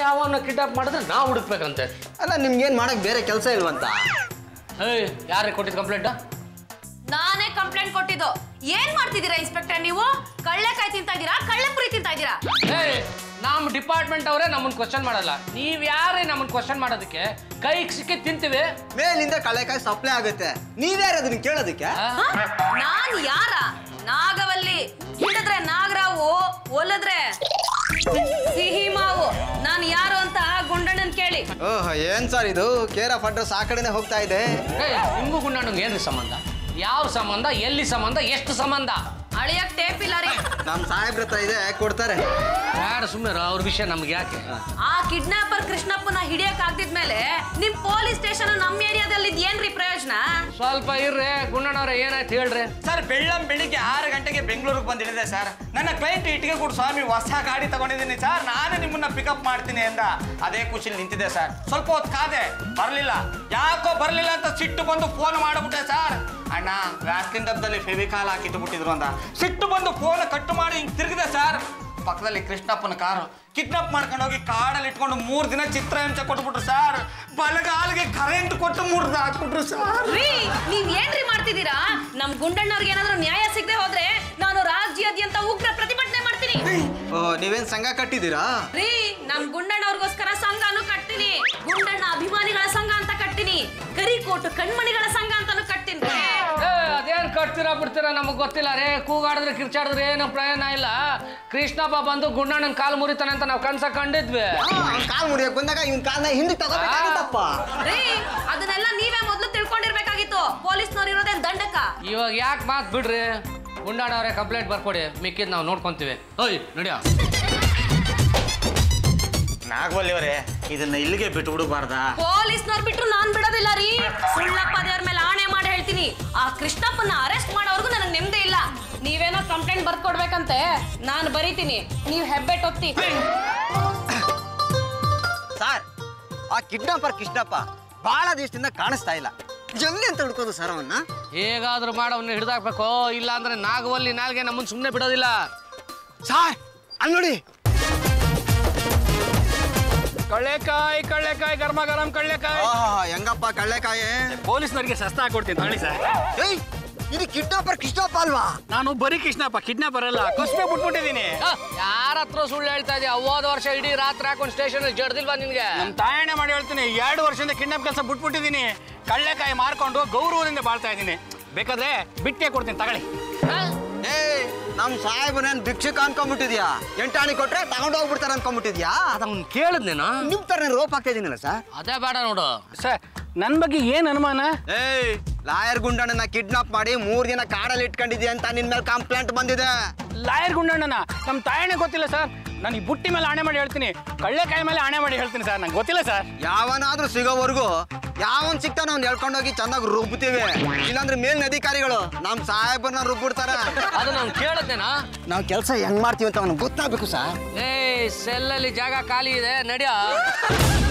ಯಾವನ್ನ kidnap ಮಾಡಿದ್ರೆ ನಾವು ಹುಡುಕ್ಬೇಕಂತೆ ಅಲ್ಲ ನಿಮ್ಗೇನ್ ಮಾಡಕ್ ಬೇರೆ ಕೆಲಸ ಇಲ್ವಂತ ಏಯ್ ಯಾರಿಗೆ ಕೊಟ್ಟಿದ್ದು ಕಂಪ್ಲೇಂಟ್ ನಾನೇ ಕಂಪ್ಲೇಂಟ್ ಕೊಟ್ಟಿದ್ದು ಏನ್ ಮಾಡ್ತಿದ್ದೀರಾ ಇನ್ಸ್ಪೆಕ್ಟರ್ ನೀವು ಕಳ್ಳೆಕಾಯಿ ತಿಂತಾ ಇದ್ದೀರಾ ಕಳ್ಳೆಪುರಿ ತಿಂತಾ ಇದ್ದೀರಾ ಏಯ್ ನಮ್ಮ ಡಿಪಾರ್ಟ್ಮೆಂಟ್ ಅವರೇ ನಮ್ಮನ್ನ ಕ್ವಶನ್ ಮಾಡಲ್ಲ ನೀವ್ ಯಾರೇ ನಮ್ಮನ್ನ ಕ್ವಶನ್ ಮಾಡೋದಕ್ಕೆ ಕೈಗೆ ಸಿಕ್ಕಿ ತಿಂತೀವಿ ಮೇಲಿಂದ ಕಳೆಕಾಯಿ ಸಪ್ಲೈ ಆಗುತ್ತೆ ನೀವ್ಯಾರು ಅದನ್ನ ಕೇಳೋದಕ್ಕೆ ಆ? ಹ? ನಾನ್ ಯಾರ ನಾಗವಲ್ಲಿ ಹಿಡಿದ್ರೆ ನಾಗರಾವು ಒಲದ್ರೆ ಸಿಹಿ ಮಾವು ನಾನ್ ಯಾರು ಅಂತ ಗುಂಡಣ್ಣನ್ ಕೇಳಿ ಓಹ್ ಏನ್ ಸರ್ ಇದು ಕೇರ್ ಆಫ್ ಅಡ್ರೆಸ್ ಆ ಕಡೆನೆ ಹೋಗ್ತಾ ಇದೆ ಏಯ್ ನಿಮ್ಗೂ ಗುಂಡಣ್ಣಂಗೆ ಏನ್ರಿ ಸಂಬಂಧ ಯಾವ ಸಂಬಂಧ ಎಲ್ಲಿ ಸಂಬಂಧ ಎಷ್ಟು ಸಂಬಂಧ ಅಳಿಯಕ್ ಟೇಪ್ ಇಲ್ಲ ರೀ ನಮ್ ಸಾಹೇಬ್ರ ಹತ್ರ ಇದೆ ಕೊಡ್ತಾರೆ ಯಾರು ಸುಮ್ಮನೆ ಅವ್ರ ವಿಷಯ ನಮ್ಗೆ ಯಾಕೆ ಆ ಕಿಡ್ನಾಪರ್ ಕೃಷ್ಣಪ್ಪನ ಹಿಡಿಯಕ್ ಆಗ್ತಿದ್ಮೇಲೆ ನಿಮ್ ಪೊಲೀಸ್ ಸ್ಟೇಷನ್ ನಮ್ ಏರಿಯಾದಲ್ಲಿ ಏನ್ರಿ ಪ್ರಯೋಜನ ಸ್ವಲ್ಪ ಇರ್ರಿ ಗುಂಡಣ್ಣವ್ರೆ ಏನಾಯ್ತು ಹೇಳ್ರಿ ಸರ್ ಬೆಳ್ಳಂ ಬೆಳಿಗ್ಗೆ ಆರು ಗಂಟೆಗೆ ಬೆಂಗಳೂರಿಗೆ ಬಂದಿಳಿದೆ ಸರ್ ನನ್ನ ಕ್ಲೈಂಟ್ ಇಟ್ಟಿಗೆ ಕೊಡು ಸ್ವಾಮಿ ಹೊಸ ಗಾಡಿ ತಗೊಂಡಿದ್ದೀನಿ ಸರ್ ನಾನೇ ನಿಮ್ಮನ್ನ ಪಿಕಪ್ ಮಾಡ್ತೀನಿ ಅಂದ ಅದೇ ಖುಷಿಲಿ ನಿಂತಿದೆ ಸರ್ ಸ್ವಲ್ಪ ಹೊತ್ತು ಕಾದೆ ಬರಲಿಲ್ಲ ಯಾಕೋ ಬರಲಿಲ್ಲ ಅಂತ ಸಿಟ್ಟು ಬಂದು ಫೋನ್ ಮಾಡಿಬಿಟ್ಟೆ ಸರ್ ಅಣ್ಣ ವ್ಯಾಸ್ಕಿನ್ ಡಬ್ಬದಲ್ಲಿ ಫೆವಿಕಾಲ್ ಹಾಕಿಟ್ಟು ಬಿಟ್ಟಿದ್ರು ಅಂದ ಸಿಟ್ಟು ಬಂದು ಫೋನ್ ಕಟ್ಟು ಮಾಡಿ ಹಿಂಗೆ ತಿರುಗಿದೆ ಸರ್ ಪಕ್ಕದಲ್ಲಿ ಕೃಷ್ಣಪ್ಪನ ಕಾರು ಕಿಡ್ನಾಪ್ ಮಾಡ್ಕೊಂಡು ಹೋಗಿ ಕಾಡಲ್ಲಿ ಇಟ್ಕೊಂಡು ಮೂರು ದಿನ ಚಿತ್ರಹಿಂಸೆ ಕೊಟ್ಬಿಟ್ರು ಸರ್ ಬಲಗಾಲಿಗೆ ಕರೆಂಟ್ ಕೊಟ್ಟು ಮುರಿದು ಹಾಕ್ಬಿಟ್ರು ಸರ್ ರೀ ನೀವ್ ಏನ್ರಿ ಮಾಡ್ತಿದ್ದೀರಾ ನಮ್ ಗುಂಡಣ್ಣವ್ರಿಗೆ ಏನಾದ್ರೂ ನ್ಯಾಯ ಸಿಗದೆ ಹೋದ್ರೆ ನಾನು ರಾಜ್ಯಾದ್ಯಂತ ಉಗ್ರ ಪ್ರತಿಭಟನೆ ಮಾಡ್ತೀನಿ ಓ ನೀವೇನ್ ಸಂಘ ಕಟ್ಟಿದ್ದೀರಾ ರೀ ನಮ್ ಗುಂಡಣ್ಣವ್ರಿಗೋಸ್ಕರ ಸಂಘನು ಕಟ್ತೀನಿ ಗುಂಡಣ್ಣ ಅಭಿಮಾನಿಗಳ ಸಂಘ ಅಂತ ಕಟ್ತೀನಿ ಕರಿಕೋಟು ಕಣ್ಮಣಿಗಳ ಸಂಘ ಅಂತಾನು ಕಟ್ತೀನಿ ಏ, ಅದೇನ್ ಕಟ್ತೀರಾ ಬಿಡ್ತೀರಾ ನಮಗ್ ಗೊತ್ತಿಲ್ಲ ರೇ ಕೂಗಾಡಿದ್ರೆ ಕಿರ್ಚಾಡಿದ್ರೆ ಏನು ಪ್ರಯೋಜನ ಇಲ್ಲ ಕೃಷ್ಣಪ್ಪ ಬಂದು ಗುಂಡಣ್ಣನ ಕಾಲು ಮುರಿತಾನೆ ಅಂತ ನಾವು ಕನ್ಸ ಕಂಡಿದ್ವಿ ಅವ್ನ್ ಕಾಲ್ ಮುರಿಯಕ್ ಬಂದಾಗ ಇವ್ನ ಕಾಲ್ನ ಹಿಂದಕ್ಕೆ ತಗೋಬೇಕಾಗಿತ್ತಪ್ಪ ರೀ ಅದನ್ನೆಲ್ಲ ನೀವೇ ಮೊದ್ಲು ತಿಳ್ಕೊಂಡಿರ್ಬೇಕಾಗಿತ್ತು ಪೊಲೀಸ್ನವ್ರು ಇರೋದೇನ್ ದಂಡಕ ಇವಾಗ ಯಾಕೆ ಮಾತು ಬಿಡ್ರಿ ಗುಂಡಣ್ಣವ್ರೆ ಕಂಪ್ಲೇಂಟ್ ಬರ್ಕೊಡಿ ಮಿಕ್ಕಿದ್ ನಾವು ನೋಡ್ಕೊಂತೀವಿ ಓಯ್ ನಡಿಯ ನಾಗವಲ್ಲಿ ಅವರೇ ಇದನ್ನ ಇಲ್ಲಿಗೆ ಬಿಟ್ಟು ಬಿಡಬಾರ್ದಾ ಪೊಲೀಸ್ನವ್ರು ಬಿಟ್ರು ನಾನ್ ಬಿಡೋದಿಲ್ಲ ರೀ ಸುಳ್ಳಪ್ಪ ದೇವ್ರ ಮೇಲೆ ಆಣೆ ಮಾಡಿ ಹೇಳ್ತೀನಿ ಆ ಕೃಷ್ಣಪ್ಪನ ಅರೆಸ್ಟ್ ಮಾಡೋವರೆಗೂ ನನಗೆ ನೆಮ್ಮದಿ ಇಲ್ಲ ನೀವೇನೋ ಕಂಪ್ಲೇಂಟ್ ಬರ್ಕೊಡ್ಬೇಕಂತೆ ನಾನು ಬರೀತೀನಿ ನೀವು ಹೆಬ್ಬೆಟ್ ಒತ್ತಿ ಸರ್ ಆ ಕಿಡ್ನಾಪರ್ ಕೃಷ್ಣಪ್ಪ ಬಹಳ ದಿವಸದಿಂದ ಕಾಣಿಸ್ತಾ ಇಲ್ಲ ಎಲ್ಲಿ ಅಂತ ಹುಡ್ಕೋದು ಸರ್ ಅವನ್ನ ಹೇಗಾದ್ರೂ ಮಾಡಿ ಅವನ್ನ ಹಿಡ್ದಾಕ್ಬೇಕು ಇಲ್ಲ ಅಂದ್ರೆ ನಾಗವಲ್ಲಿ ನಾಲ್ಗೆ ನಮ್ಮನ್ನ ಸುಮ್ಮನೆ ಬಿಡೋದಿಲ್ಲ ಸರ್ ಅಲ್ಲಿ ನೋಡಿ ಕಳ್ಳೆಕಾಯಿ ಕಳ್ಳೆಕಾಯಿ ಗರ್ಮ ಗರಂ ಕಳ್ಳೆಕಾಯಿ ಆಹಾ, ಹೆಂಗಪ್ಪ ಕಳ್ಳೆಕಾಯಿ ಪೊಲೀಸ್ನವರಿಗೆ ಶಸ್ತ್ರ ಹಾಕೊಡ್ತೀನಿ ತಗೊಳ್ಳಿ ಸರ್ ಏಯ್ ಇದು ಕಿಡ್ನಾಪರ್ ಕೃಷ್ಣಪ್ಪ ಅಲ್ವಾ ನಾನು ಬರೀ ಕೃಷ್ಣಪ್ಪ ಕಿಡ್ನಾಪರ್ ಅಲ್ಲ ಕಸ್ಬೆ ಬಿಟ್ಬಿಟ್ಟಿದ್ದೀನಿ ಯಾರ ಹತ್ರ ಸುಳ್ಳು ಹೇಳ್ತಾ ಇದೀಯ ಹೋದ ವರ್ಷ ಇಡೀ ರಾತ್ರಿ ಹಾಕೊಂಡು ಸ್ಟೇಷನ್ ಜಡ್ದಿಲ್ವಾ ನಿನ್ಗೆ ನಮ್ ತಾಯಣ್ಣ ಮಾಡಿ ಹೇಳ್ತೀನಿ ಎರಡು ವರ್ಷದಿಂದ ಕಿಡ್ನಾಪ್ ಕೆಲಸ ಬಿಟ್ಬಿಟ್ಟಿದ್ದೀನಿ ಕಳ್ಳೆಕಾಯಿ ಮಾರ್ಕೊಂಡು ಗೌರವದಿಂದ ಬಾಳ್ತಾ ಇದ್ದೀನಿ ಬೇಕಾದ್ರೆ ಬಿಟ್ಟೆ ಕೊಡ್ತೀನಿ ತಗೊಳ್ಳಿ ಏಯ್ ನಮ್ ಸಾಹೇಬನೇನ್ ಭಿಕ್ಷುಕ ಅನ್ಕೊಂಡ್ಬಿಟ್ಟಿದ್ಯಾ ಎಂಟಾಣಿ ಕೊಟ್ರೆ ತಗೊಂಡು ಹೋಗ್ಬಿಡ್ತಾರೆ ಅನ್ಕೊಂಡ್ಬಿಟ್ಟಿದ್ಯಾ ಅದವ್ನು ಕೇಳಿದ್ನೇನೋ ನಿಮ್ ತರ ರೋಪ್ ಆಗ್ತಾ ಇದೀನಲ್ಲ ಸರ್ ಅದೇ ಬೇಡ ನೋಡು ಸರ್ ನನ್ನ ಬಗ್ಗೆ ಏನು ಅನುಮಾನ ಏಯ್ ಲಾಯರ್ ಗುಂಡಣ್ಣನ ಕಿಡ್ನಾಪ್ ಮಾಡಿ ಮೂರ್ ದಿನ ಕಾಡಲ್ಲಿ ಇಟ್ಕೊಂಡಿದ್ಯಾ ಅಂತ ನಿನ್ ಮೇಲೆ ಕಂಪ್ಲೇಂಟ್ ಬಂದಿದೆ ಲಾಯರ್ ಗುಂಡಣ್ಣನ ನಮ್ಮ ತಾಯಣ್ಣ ಗೊತ್ತಿಲ್ಲ ಸರ್ ನಾನು ಈ ಬುಟ್ಟಿ ಮೇಲೆ ಆಣೆ ಮಾಡಿ ಹೇಳ್ತೀನಿ ಕಳ್ಳೆಕಾಯಿ ಮೇಲೆ ಆಣೆ ಮಾಡಿ ಹೇಳ್ತೀನಿ ಸರ್ ನಂಗೆ ಗೊತ್ತಿಲ್ಲ ಸರ್ ಯಾವನಾದ್ರೂ ಸಿಗೋವರೆಗೂ ಯಾವನ್ ಸಿಗ್ತಾನ ಅವ್ನ್ ಹೇಳ್ಕೊಂಡೋಗಿ ಚಂದಾಗಿ ರುಬ್ತೀವಿ ಇಲ್ಲಾಂದ್ರೆ ಮೇಲಿನ ಅಧಿಕಾರಿಗಳು ನಮ್ ಸಾಹೇಬರನ್ನ ರುಬ್ಬಿಡ್ತಾರ ಅದು ನಾನು ಕೇಳಿದ್ನೇನೋ ನಾವ್ ಕೆಲಸ ಹೆಂಗ್ ಮಾಡ್ತೀವಿ ಅಂತ ಅವ್ನಿಗೆ ಗೊತ್ತಾಗ್ಬೇಕು ಸರ್ ಏಯ್ ಸೆಲ್ಲಲ್ಲಿ ಜಾಗ ಖಾಲಿ ಇದೆ ನಡಿಯ